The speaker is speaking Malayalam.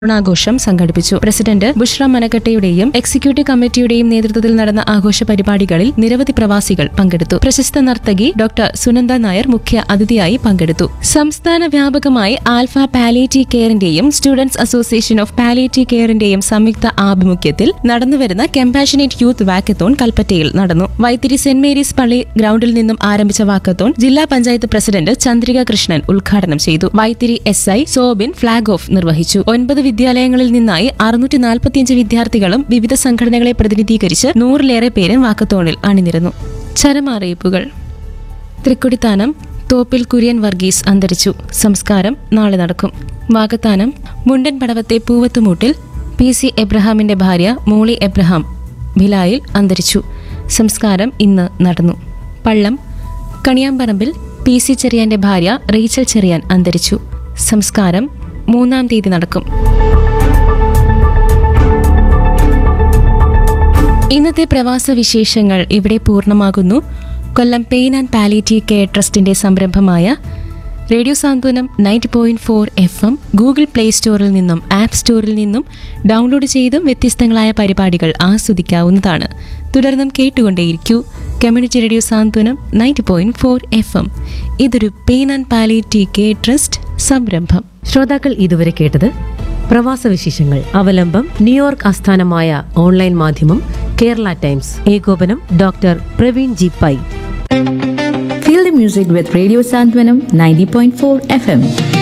ഓണാഘോഷം സംഘടിപ്പിച്ചു പ്രസിഡന്റ് ബുഷ്ര മനക്കട്ടയുടെയും എക്സിക്യൂട്ടീവ് കമ്മിറ്റിയുടെയും നേതൃത്വത്തിൽ നടന്ന ആഘോഷ പരിപാടികളിൽ നിരവധി പ്രവാസികൾ പങ്കെടുത്തു പ്രശസ്ത നർത്തകി ഡോക്ടർ സുനന്ദ നായർ മുഖ്യ അതിഥിയായി പങ്കെടുത്തു സംസ്ഥാന വ്യാപകമായി ആൽഫ പാലിയേറ്റീവ് കെയറിന്റെയും സ്റ്റുഡൻസ് അസോസിയേഷൻ ഓഫ് പാലിയേറ്റീവ് കെയറിന്റെയും സംയുക്ത ആഭിമുഖ്യത്തിൽ നടന്നുവരുന്ന കമ്പാഷനേറ്റ് യൂത്ത് വാക്കത്തോൺ കൽപ്പറ്റയിൽ നടന്നു വൈത്തിരി സെന്റ് മേരീസ് പള്ളി ഗ്രൗണ്ടിൽ നിന്നും ആരംഭിച്ച വാക്കത്തോൺ ജില്ലാ പഞ്ചായത്ത് പ്രസിഡന്റ് ചന്ദ്രിക കൃഷ്ണൻ ഉദ്ഘാടനം ചെയ്തു Vythiri S I Sobin flag off നിർവഹിച്ചു ഒൻപത് വിദ്യാലയങ്ങളിൽ നിന്നായി അറുന്നൂറ്റി നാൽപ്പത്തിയഞ്ച് വിദ്യാർത്ഥികളും വിവിധ സംഘടനകളെ പ്രതിനിധീകരിച്ച് നൂറിലേറെ പേരും വാക്കത്തോണിൽ അണിനിരന്നു ചരമറിയിപ്പുകൾ തൃക്കൊടിത്താനം തോപ്പിൽ കുര്യൻ വർഗീസ് അന്തരിച്ചു സംസ്കാരം നാളെ നടക്കും വാകത്താനം മുണ്ടൻ പടവത്തെ പൂവത്തുമൂട്ടിൽ പി സി എബ്രഹാമിന്റെ ഭാര്യ മോളി എബ്രഹാം ഭിലായിൽ അന്തരിച്ചു സംസ്കാരം ഇന്ന് നടന്നു പള്ളം കണിയാമ്പറമ്പിൽ പി സി ചെറിയാന്റെ ഭാര്യ റീച്ചൽ ചെറിയാൻ അന്തരിച്ചു സംസ്കാരം മൂന്നാം തീയതി നടക്കും ഇന്നത്തെ പ്രവാസ വിശേഷങ്ങൾ ഇവിടെ പൂർണ്ണമാകുന്നു Kollam pain and palliative care ട്രസ്റ്റിന്റെ സംരംഭമായ radio Santhwanam ninety point four F M Google Play സ്റ്റോറിൽ നിന്നും ആപ്പ് സ്റ്റോറിൽ നിന്നും ഡൗൺലോഡ് ചെയ്തും വ്യത്യസ്തങ്ങളായ പരിപാടികൾ ആസ്വദിക്കാവുന്നതാണ് തുടർന്നും കേട്ടുകൊണ്ടേയിരിക്കൂ community radio Santhwanam ninety point four F M ഇതൊരു pain and palliative care trust സംരംഭം ശ്രോതാക്കൾ ഇതുവരെ കേട്ടത് പ്രവാസ വിശേഷങ്ങൾ അവലംബം ന്യൂയോർക്ക് ആസ്ഥാനമായ ഓൺലൈൻ മാധ്യമം കേരള ടൈംസ് ഏകോപനം doctor Praveen G Pai Feel the music with Radio Santwanam 90.4 FM.